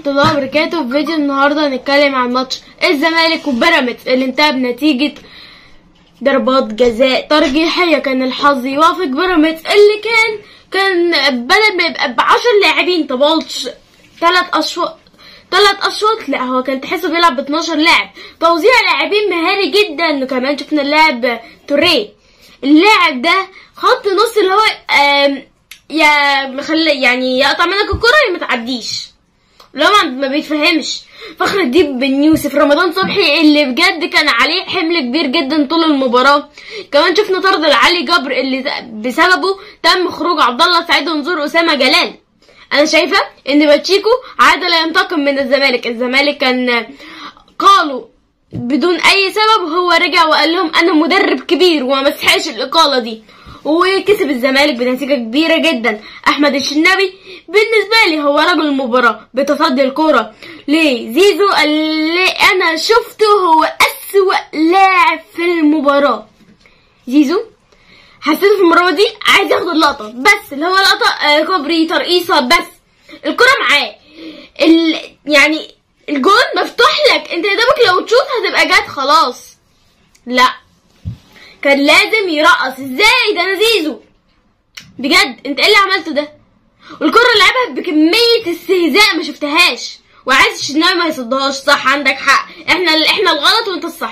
الله وبركاته في فيديو النهارده هنتكلم عن ماتش الزمالك وبيراميدز اللي انتهى بنتيجة ضربات جزاء ترجيحية كان الحظ يوافق بيراميدز اللي كان كان بدل ما يبقى بعشر لاعبين طبالش تلات اشواط تلات اشواط لا هو كان تحسه بيلعب ب 12 لاعب توزيع لاعبين مهاري جدا وكمان شفنا اللاعب توريه اللاعب ده خط نص اللي هو آم، يا مخلي يعني يقطع منك الكرة يا ما تعديش اللي هو ما- ما بيتفهمش فخر الدين بن يوسف رمضان صبحي اللي بجد كان عليه حمل كبير جدا طول المباراة كمان شفنا طرد علي جبر اللي بسببه تم خروج عبد الله سعيد ونزور اسامة جلال انا شايفة ان باتشيكو عاد لا ينتقم من الزمالك الزمالك كان قالوا بدون اي سبب هو رجع وقال لهم انا مدرب كبير وما مسحقش الاقالة دي وكسب الزمالك بنتيجة كبيرة جدا احمد الشناوي بالنسبة لي هو رجل المباراة بتصدي الكرة لزيزو اللي انا شفته هو اسوأ لاعب في المباراة زيزو حسيته في المباراة دي عايز ياخد اللقطة بس اللي هو لقطة آه، كوبري ترقيصة بس الكرة معاه ال... يعني الجون مفتوح لك انت يا دوبك لو تشوط هتبقى جت خلاص لا كان لازم يرقص ازاي ده انا زيزو بجد انت ايه اللي عملته ده والكرة اللي لعبها بكمية استهزاء ما شفتهاش وعايز الشناوي ما يصدهاش صح عندك حق احنا ال- احنا الغلط وانت الصح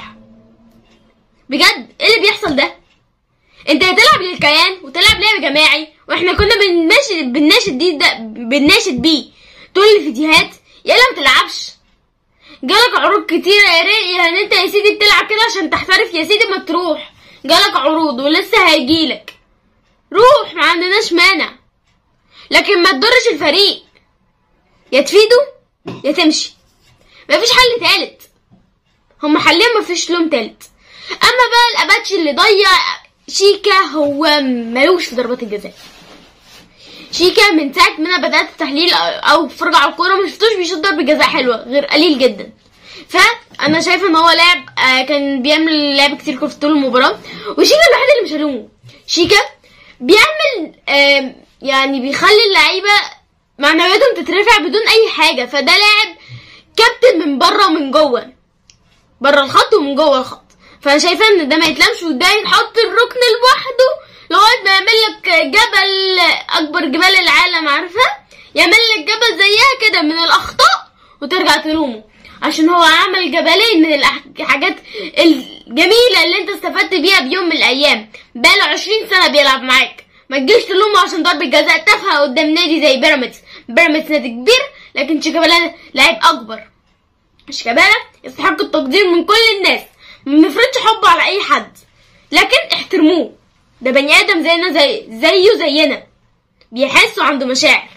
بجد ايه اللي بيحصل ده انت هتلعب للكيان وتلعب لعب جماعي واحنا كنا بنناشد بنناشد دي ده بنناشد بيه طول الفيديوهات يا الا ما تلعبش جالك عروض كتيرة يا ريت يعني انت يا سيدي بتلعب كده عشان تحترف يا سيدي ما تروح جالك عروض ولسه هيجيلك روح ما عندناش مانع لكن ما تضرش الفريق يا تفيده يا تمشي مفيش حل تالت هما حلين مفيش لهم تالت اما بقى الاباتشي اللي ضيع شيكا هو ملوش في ضربات الجزاء شيكا من ساعة ما انا بدأت التحليل أو- او اتفرج على الكورة ما شفتوش بيشوط ضربة جزاء حلوة غير قليل جدا فانا شايفه ان هو لاعب آه، كان بيعمل لعب كتير في طول المباراة وشيكا الوحيد اللي مش هلومه شيكا بيعمل آه، يعني بيخلي اللعيبة معنوياتهم تترفع بدون اي حاجة فده لاعب كابتن من بره ومن جوه بره الخط ومن جوه الخط فانا شايفه ان ده ما يتلمش وده يحط الركن لوحده لغايه ما يعمل لك جبل اكبر جبال العالم عارفه يعمل لك جبل زيها كده من الاخطاء وترجع تلومه عشان هو عمل جبلين من الأح- الحاجات الجميله اللي انت استفدت بيها بيوم من الايام بقاله 20 سنه بيلعب معاك ما تجيش تلومه عشان ضربة جزاء تافهه قدام نادي زي بيراميدز بيراميدز نادي كبير لكن شيكابالا لاعب اكبر شيكابالا يستحق التقدير من كل الناس ما نفرضش حبه على اي حد لكن احترموه ده بني ادم زينا زي زيه زينا بيحس وعنده مشاعر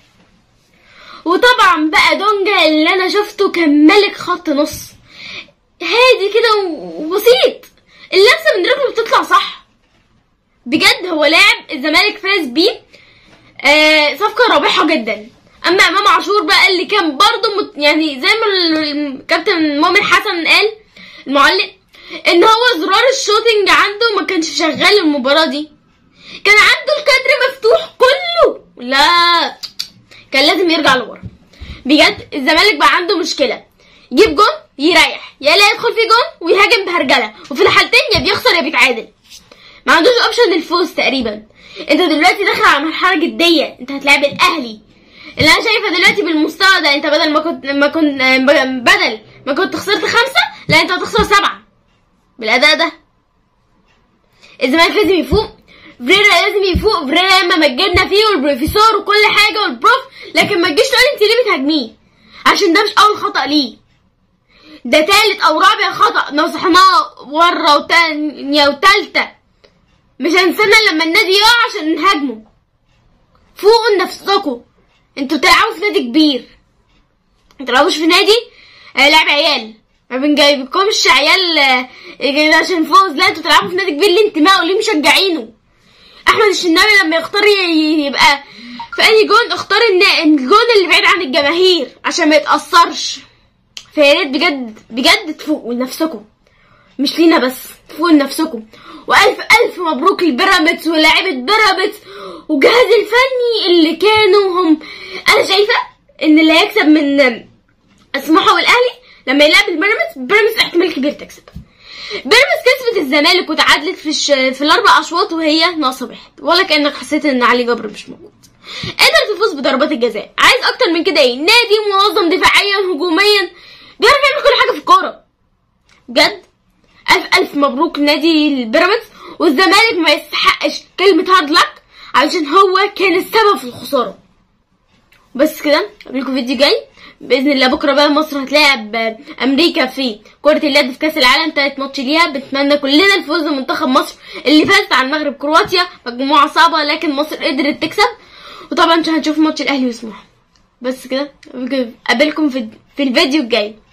وطبعا بقى دونجا اللي انا شفته كان ملك خط نص هادي كده وبسيط اللمسه من رجله بتطلع صح بجد هو لاعب الزمالك فاز بيه آه صفقه رابحه جدا اما امام عاشور بقى اللي كان برضه مت يعني زي ما ال- الكابتن مؤمن حسن قال المعلق ان هو زرار الشوتنج عنده ما كانش شغال المباراه دي كان عنده الكادر مفتوح كله لا كان لازم يرجع لورا بجد الزمالك بقى عنده مشكله يجيب جون يريح يا لا يدخل في جون ويهاجم بهرجله وفي الحالتين يا بيخسر يا بيتعادل ما عندوش اوبشن للفوز تقريبا انت دلوقتي داخل على مرحله جديه انت هتلاعب الاهلي اللي انا شايفه دلوقتي بالمستوى ده انت بدل ما كنت ما كنت بدل ما كنت خسرت خمسه لا انت هتخسر سبعه بالاداء ده الزمالك لازم يفوق فريرا لازم يفوق فريرا ياما مجدنا فيه والبروفيسور وكل حاجه والبروف لكن ما تجيش تقولي انت ليه بتهاجميه عشان ده مش اول خطا ليه ده تالت او رابع خطا نصحناه مره وتانية وتالتة مش هنستنى لما النادي يقع عشان نهاجمه فوقوا لنفسكوا انتوا بتلعبوا في نادي كبير ما تلعبوش في نادي آه لعب عيال ما بنجايبكمش عيال آه، آه، عشان فوز لا انتوا بتلعبوا في نادي كبير ليه انتماء وليه مشجعينه احمد الشناوي لما يختار ي- يبقى في اي جون اختار النا- الجون اللي بعيد عن الجماهير عشان ما يتاثرش فيا ريت بجد بجد تفوقوا لنفسكم مش لينا بس تفوقوا لنفسكم والف الف مبروك لبيراميدز ولاعيبه بيراميدز والجهاز الفني اللي كانوا هم انا شايفه ان اللي هيكسب من سموحه والاهلي لما يلعب البيراميدز بيراميدز احتمال كبير تكسب بيراميدز كسبت الزمالك وتعادلت في الش... في الاربع اشواط وهي ناقصه واحد ولا كانك حسيت ان علي جبر مش موجود قدر تفوز بضربات الجزاء عايز اكتر من كده ايه نادي منظم دفاعيا هجوميا بيعرف يعمل كل حاجه في الكوره بجد الف الف مبروك نادي البيراميدز والزمالك ما يستحقش كلمه هارد لك علشان هو كان السبب في الخساره بس كده قبلكم فيديو جاي باذن الله بكره بقى مصر هتلاعب امريكا في كره اليد في كاس العالم تالت ماتش ليها بنتمنى كلنا الفوز لمنتخب مصر اللي فاز على المغرب كرواتيا مجموعه صعبه لكن مصر قدرت تكسب وطبعا هنشوف ماتش الاهلي وسموحه بس كده قابلكم في في الفيديو الجاي